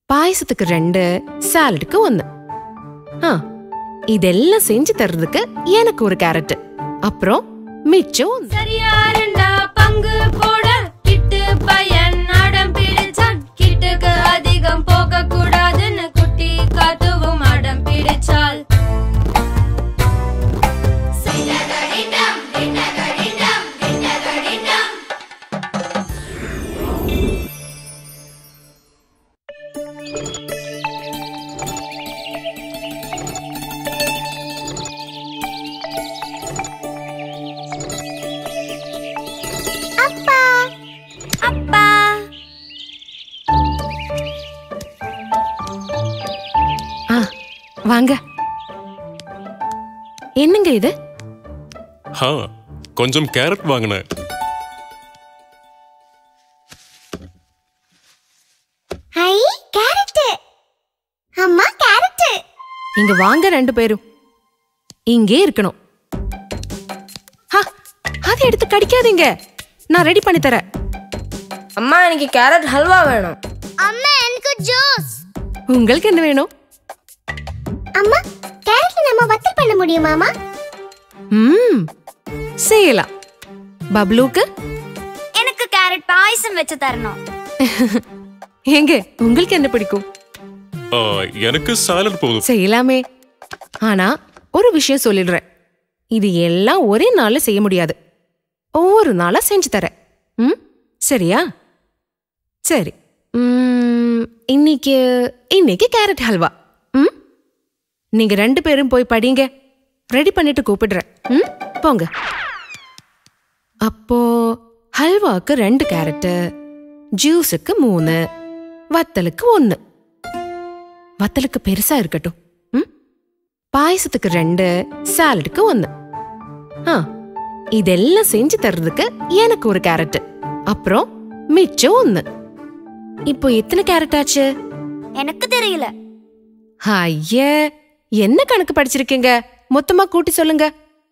பாயசத்துக்கு ரெண்டு சாலடுக்கு ஒன்னு ஆ இதெல்லாம் செஞ்சு தர்றதுக்கு எனக்கு ஒரு கேரட் அப்புறம் மிச்சம் ஒன்னு. சரியா ரெண்டா பங்கு போட கிட்டு பையன் அடம் பிடிச்சான் கிட்டுக்கு அதிகம் போக கூடாதுன்னு குட்டி காத்துவும் அடம் பிடிச்சாள் அப்பா அப்பா ஆ வாங்க என்னங்க இது ஹா கொஞ்சம் கேரட் வாங்கினேன் ஹை கேரட் அம்மா கேரட் இங்க வாங்க ரெண்டு பேரும் இங்கே இருக்கணும் ஹா, அதை எடுத்து கடிக்காதீங்க நான் ரெடி பண்ணி தரேன் அம்மா எனக்கு கேரட் ஹல்வா வேணும் அம்மா எனக்கு ஜூஸ் உங்களுக்கு என்ன வேணும் அம்மா கேரட்ல நம்ம வத்தல் பண்ண முடியுமாமா ம் செய்யலாம் பப்ளூக்கு எனக்கு கேரட் பாயசம் வச்சு தரணும் எங்க உங்களுக்கு என்ன பிடிக்கும் ஆ, எனக்கு சாலட் போதும் செய்யலாமே ஆனா ஒரு விஷயம் சொல்லிடுறேன் இது எல்லாம் ஒரே நாள்ல செய்ய முடியாது ஒவ்வொரு நாளா செஞ்சு தரேன் ம் சரியா சரி ம், இன்னைக்கு இன்னைக்கு கேரட் ஹல்வா ம் நீங்க ரெண்டு பேரும் போய் படிங்க ரெடி பண்ணிட்டு கூப்பிடுறேன் ம் போங்க அப்போ ஹல்வாக்கு ரெண்டு கேரட்டு ஜூஸுக்கு மூணு வத்தலுக்கு ஒன்று வத்தலுக்கு பெருசா இருக்கட்டும் ம் பாயசத்துக்கு ரெண்டு சாலடுக்கு ஒன்னு ஆ இதெல்லாம் செஞ்சு தர்றதுக்கு எனக்கு ஒரு கேரட் அப்புறம் மிச்சம் ஒன்னு இப்போ எத்தனை கேரட் ஆச்சு எனக்கு தெரியல ஐய என்ன கணக்கு படிச்சிருக்கீங்க மொத்தமா கூட்டி சொல்லுங்க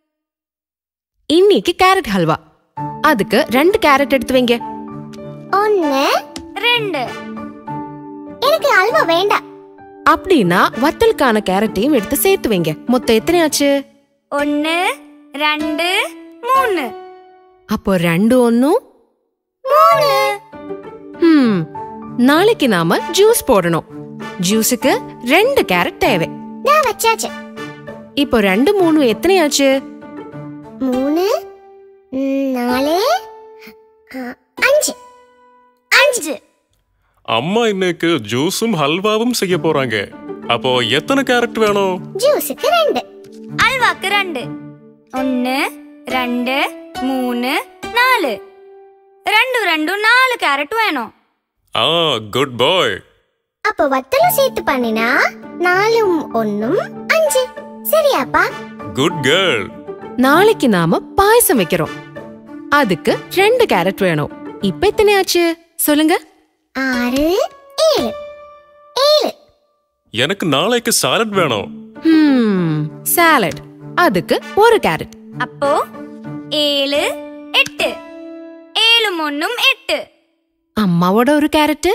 இன்னைக்கு கேரட் ஹல்வா அதுக்கு ரெண்டு கேரட் எடுத்து வைங்க ஒன்னு ரெண்டு எனக்கு அல்வா வேண்டாம் அப்படின்னா வத்தலுக்கான கேரட்டையும் எடுத்து சேர்த்து வைங்க மொத்தம் எத்தனை ஆச்சு ஒன்னு ரெண்டு மூணு அப்போ ரெண்டு ஒன்னும் மூணு ஹம் நாளைக்கு நாம ஜூஸ் போடணும் ஜூஸுக்கு ரெண்டு கேரட் தேவை நான் வச்சாச்சு இப்போ ரெண்டு மூணு எத்தனையாச்சு மூணு ம், நாலு ஆ, அஞ்சு அஞ்சு அம்மா இன்னைக்கு ஜூஸும் ஹல்வாவும் செய்ய போறாங்க அப்போ எத்தனை கேரட் வேணும் ஜூஸுக்கு ரெண்டு அல்வாக்கு ரெண்டு ஒன்னு ரெண்டு மூணு நாலு ரெண்டு ரெண்டு நாலு கேரட் வேணும் ஆ குட் பாய் அப்போ வத்தலும் சேர்த்து பண்ணினா நாலும் ஒன்னும் அஞ்சு சரியாப்பா குட் கேர்ள் நாளைக்கு நாம பாயசம் வைக்கிறோம் அதுக்கு ரெண்டு கேரட் வேணும் இப்ப எத்தனையாச்சு சொல்லுங்க ஆறு ஏழு ஏழு எனக்கு நாளைக்கு சாலட் வேணும் ஹம் சாலட் அதுக்கு ஒரு கேரட் அப்போ ஏழு எட்டு ஏழு ஒன்னும் எட்டு அம்மாவோட ஒரு கேரட்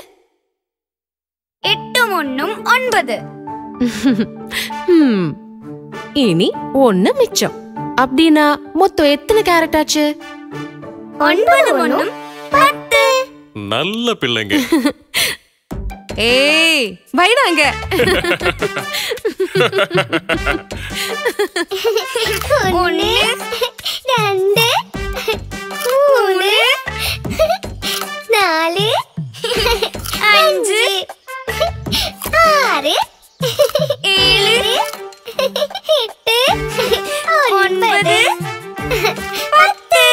எட்டு ஒன்னும் ஒன்பது ஹம் இனி ஒண்ணு மிச்சம் அப்படின்னா மொத்தம் எத்தனை கேரட் ஆச்சு ஒன்பது ஒன்னும் பத்து நல்ல பிள்ளைங்க ஏய் வைடாங்க ஒன்னு ரெண்டு மூணு நாலு அஞ்சு ஆறு ஏழு எட்டு ஒன்பது பத்து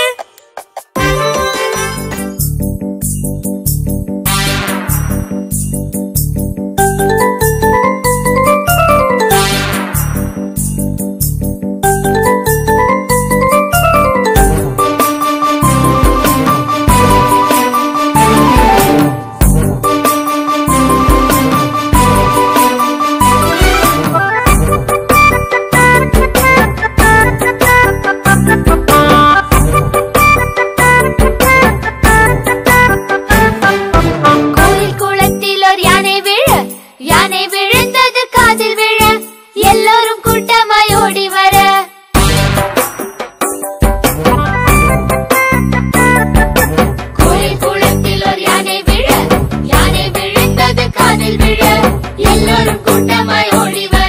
யானை விழுந்தது காதில் விழ எல்லோரும் கூட்டமாய் ஓடி வர கோயில் குளத்தில் ஒரு யானை விழ யானை விழுந்தது காதில் விழ எல்லோரும் கூட்டமாய் ஓடி வர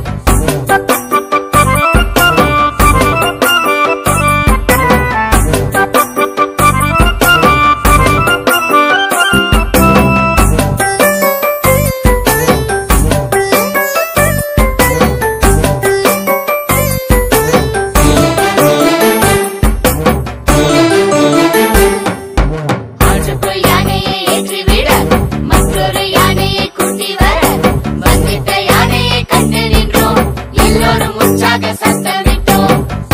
ஆற்றுக்குள் யானையை ஏற்றிவிட மற்றொரு யானையை கூட்டி வர வந்துட்ட யானையை கண்டு நின்றோம் எல்லோரும் உற்சாக சத்தமிட்டோம்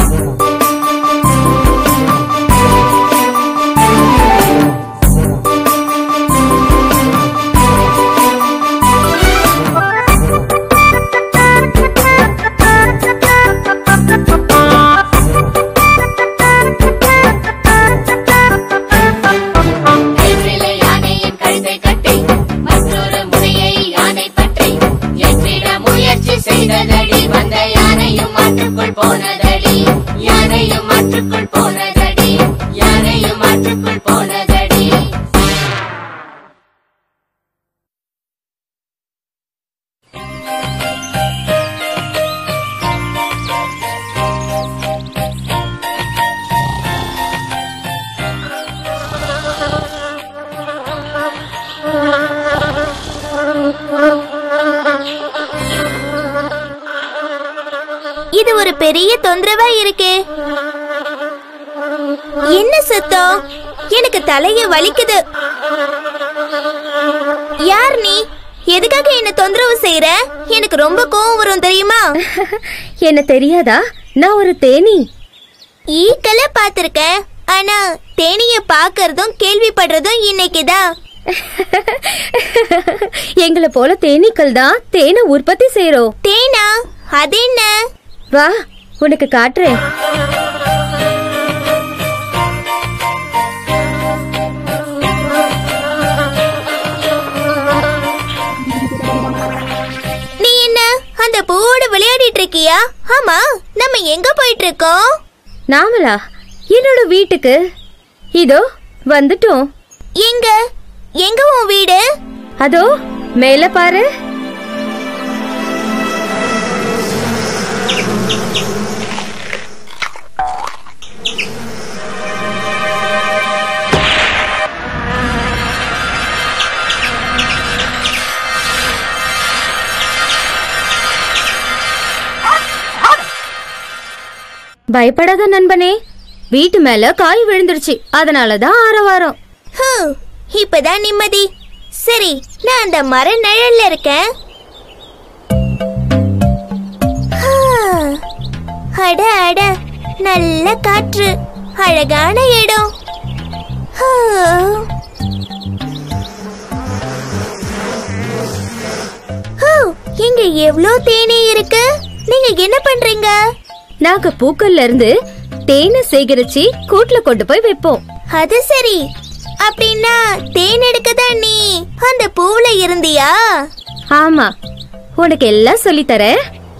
கயிற்றிலே யானையின் கழுத்தை கட்டி மற்றொரு முனையை யானை பற்றி ஏற்றிட முயற்சி செய்ததடி வந்த யானையும் ஆற்றுக்குள் போனதடி யானையும் ஆற்றுக்குள் போனதடி யானையும் ஆற்றுக்குள் போனதடி இது ஒரு பெரிய தொந்தரவா இருக்கே என்ன சத்தம் எனக்கு தலைய வலிக்குது யார் நீ எதுக்காக என்ன தொந்தரவு செய்யற எனக்கு ரொம்ப கோவம் வரும் தெரியுமா என்ன தெரியாதா நான் ஒரு தேனி ஈக்கல பாத்திருக்கேன் ஆனா தேனிய பாக்குறதும் கேள்விப்படுறதும் இன்னைக்குதான் எங்களை போல தேனீக்கள் தான் தேனை உற்பத்தி செய்றோம் தேனா அது என்ன வா உனக்கு காட்டுறேன் நீ என்ன அந்த பூவோட விளையாடிட்டு இருக்கியா ஆமா நம்ம எங்க போயிட்டு இருக்கோம் நாமளா என்னோட வீட்டுக்கு இதோ வந்துட்டோம் எங்க எங்க உன் வீடு அதோ மேல பாரு பயப்படாத நண்பனே வீட்டு மேல காய் விழுந்துருச்சு அதனாலதான் ஆரவாரம் ஹூ, இப்பதான் நிம்மதி சரி நான் அந்த மர நிழல்ல இருக்கேன் ஹா, அட அட நல்ல காற்று அழகான இடம் ஹா. ஹூ, இங்க எவ்ளோ தேனீ இருக்கு நீங்க என்ன பண்றீங்க நாங்க பூக்கள்ல இருந்து தேனை சேகரிச்சு கூட்டுல கொண்டு போய் வைப்போம் அது சரி அப்படின்னா தேன் எடுக்க தான் நீ அந்த பூவுல இருந்தியா ஆமா உனக்கு எல்லாம் சொல்லித் தரேன்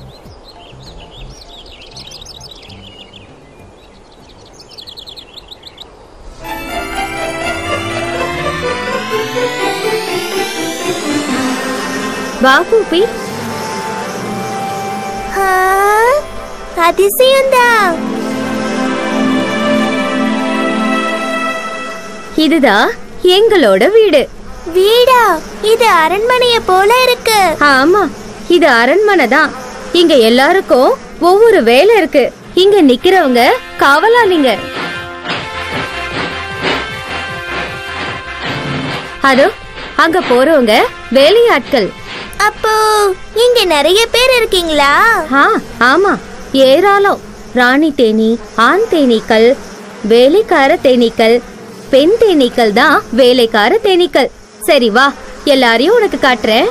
வா பூப்பி ஆ, அதிசயம்தான் இதுதான் எங்களோட வீடு வீடா இது அரண்மனைய போல இருக்கு ஆமா இது அரண்மனை தான் இங்க எல்லாருக்கும் ஒவ்வொரு வேலை இருக்கு இங்க நிக்கிறவங்க காவலாளிங்க அதோ அங்க போறவங்க வேலையாட்கள் அப்போ இங்க நிறைய பேர் இருக்கீங்களா ஆ ஆமா ஏராளம் ராணி தேனி ஆண் தேனீக்கள் வேலைக்கார தேனீக்கள் பெண் தேனீக்கள் தான் வேலைக்கார தேனீக்கள் சரி வா எல்லாரையும் உனக்கு காட்டுறேன்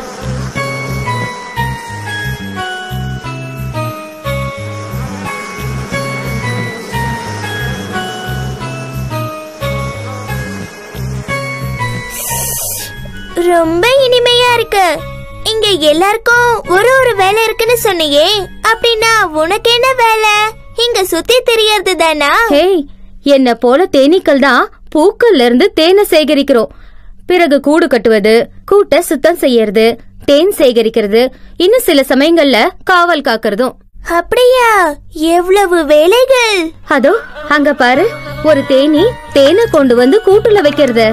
ரொம்ப இனிமையா இருக்கு இங்க எல்லாருக்கும் ஒரு ஒரு வேலை இருக்குன்னு சொன்னியே அப்படின்னா உனக்கு என்ன வேலை இங்க சுத்தி தெரியறது தானா ஹேய் என்ன போல தேனீக்கள் தான் பூக்கள்ல இருந்து தேனை சேகரிக்கிறோம் பிறகு கூடு கட்டுவது கூட்டை சுத்தம் செய்யறது தேன் சேகரிக்கிறது இன்னும் சில சமயங்கள்ல காவல் காக்கறதும் அப்படியா எவ்வளவு வேலைகள் அதோ அங்க பாரு ஒரு தேனி தேனை கொண்டு வந்து கூட்டுல வைக்கிறது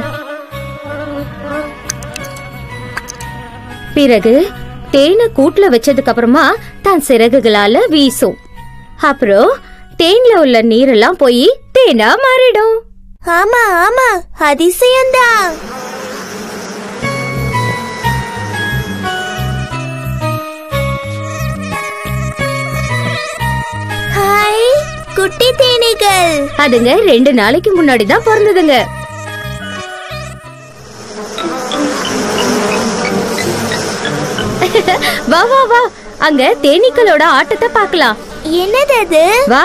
பிறகு தேனை கூட்டுல வச்சதுக்கு அப்புறமா தன் சிறகுகளால வீசும் அப்புறம் தேன்ல உள்ள நீரெல்லாம் போய் தேனா மாறிடும் ஆமா ஆமா அதிசயம்தான் ஹாய் குட்டி தேனீகள் அதுங்க ரெண்டு நாளைக்கு முன்னாடி தான் பிறந்ததுங்க வா வா வா அங்க தேனீக்களோட ஆட்டத்தை பார்க்கலாம் என்னது அது வா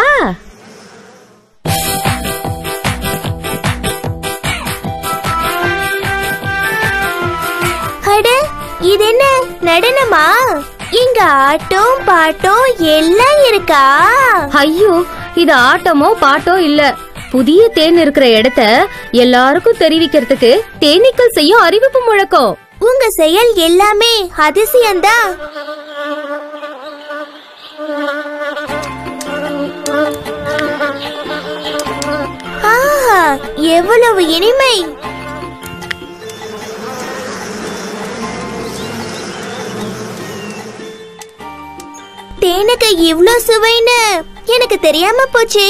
அட இது என்ன நடனமா இங்க ஆட்டம் பாட்டம் எல்லாம் இருக்கா ஐயோ இது ஆட்டமோ பாட்டோ இல்ல புதிய தேன் இருக்கிற இடத்த எல்லாருக்கும் தெரிவிக்கிறதுக்கு தேனீக்கள் செய்யும் அறிவிப்பு முழக்கம் உங்க செயல் எல்லாமே அதிசயம்தான் ஆஹா எவ்வளவு இனிமை தேனுக்கு இவ்ளோ சுவைன்னு எனக்கு தெரியாம போச்சே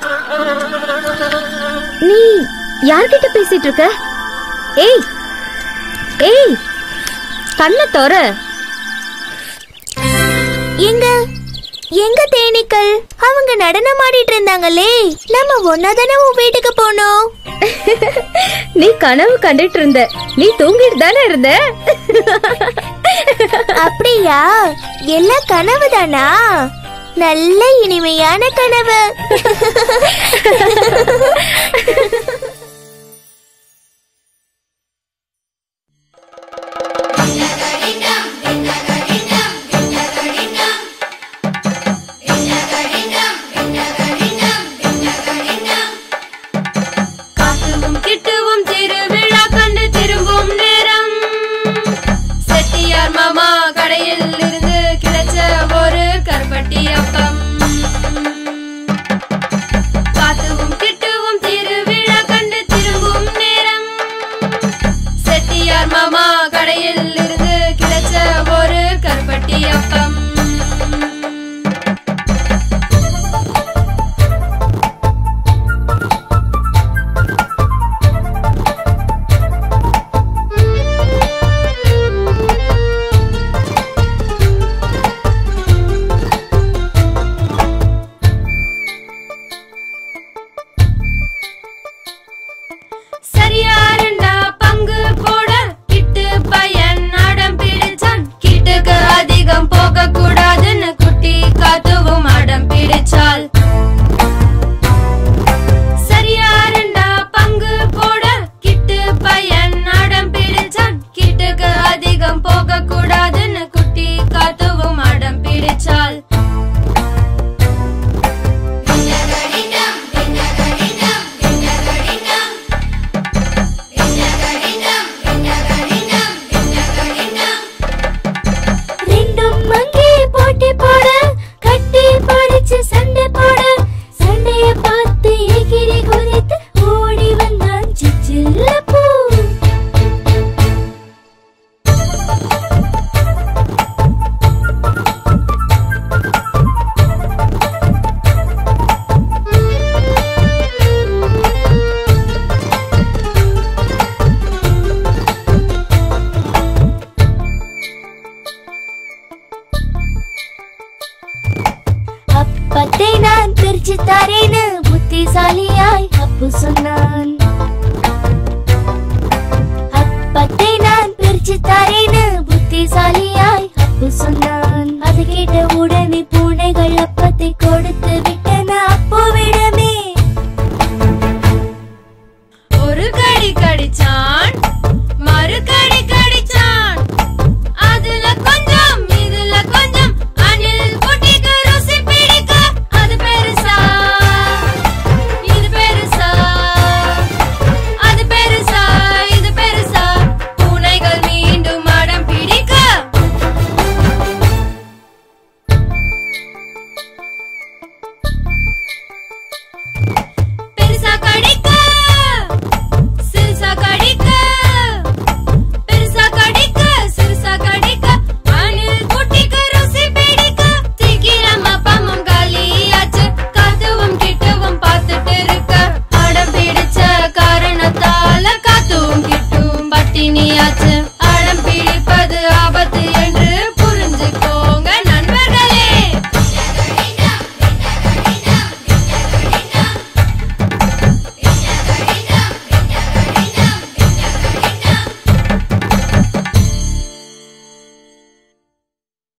நீ யார்கிட்ட பேசிட்டு இருக்க ஏய் ஏய் கண்ணை தோற எங்க எங்க தேனீக்கள் அவங்க நடனம் ஆடிட்டு இருந்தாங்களே நம்ம ஒன்னாதானே உன் வீட்டுக்கு போனோம் நீ கனவு கண்டுட்டு இருந்த நீ தூங்கிட்டு தானே இருந்த அப்படியா எல்லாம் கனவு தானா நல்ல இனிமையான கனவு காத்துவும் கிட்டுவும் திருவிழா கண்டு திரும்பும் நேரம் செட்டியார் மாமா கடையில் இருந்து கிடைச்ச ஒரு கருப்பட்டி அப்பம் காத்துவும் கிட்டுவும் திருவிழா கண்டு திரும்பும் நேரம் செட்டியார் மாமா கடையில் இருந்து கிடைச்ச ஒரு கருப்பட்டி அப்பம் சரியா ரெண்டா பங்கு போட கிட்டு பையன் அடம் பிடிச்சான் கிட்டுக்கு அதிகம் போக கூடாதுன்னு குட்டி காத்துவும் அடம் பிடிச்சாள் சரியா ரெண்டா பங்கு போட கிட்டு பையன் அடம் பிடிச்சான் கிட்டுக்கு அதிகம் போக கூடாதுன்னு குட்டி காத்துவும் அடம் பிடிச்சாள் ரெண்டும் அங்கே போட்டி போட கட்டி படிச்சு சண்டை போட சண்டைய பார்த்து எகிரி குதித்து ஓடி வந்தான் சிச்சில்ல பூ அப்பத்தை நான் பிரிச்சு தரேன்னு புத்திசாலியாய் அப்பு சொன்னான் அப்பத்தை நான் பிரிச்சு தரேன்னு புத்திசாலி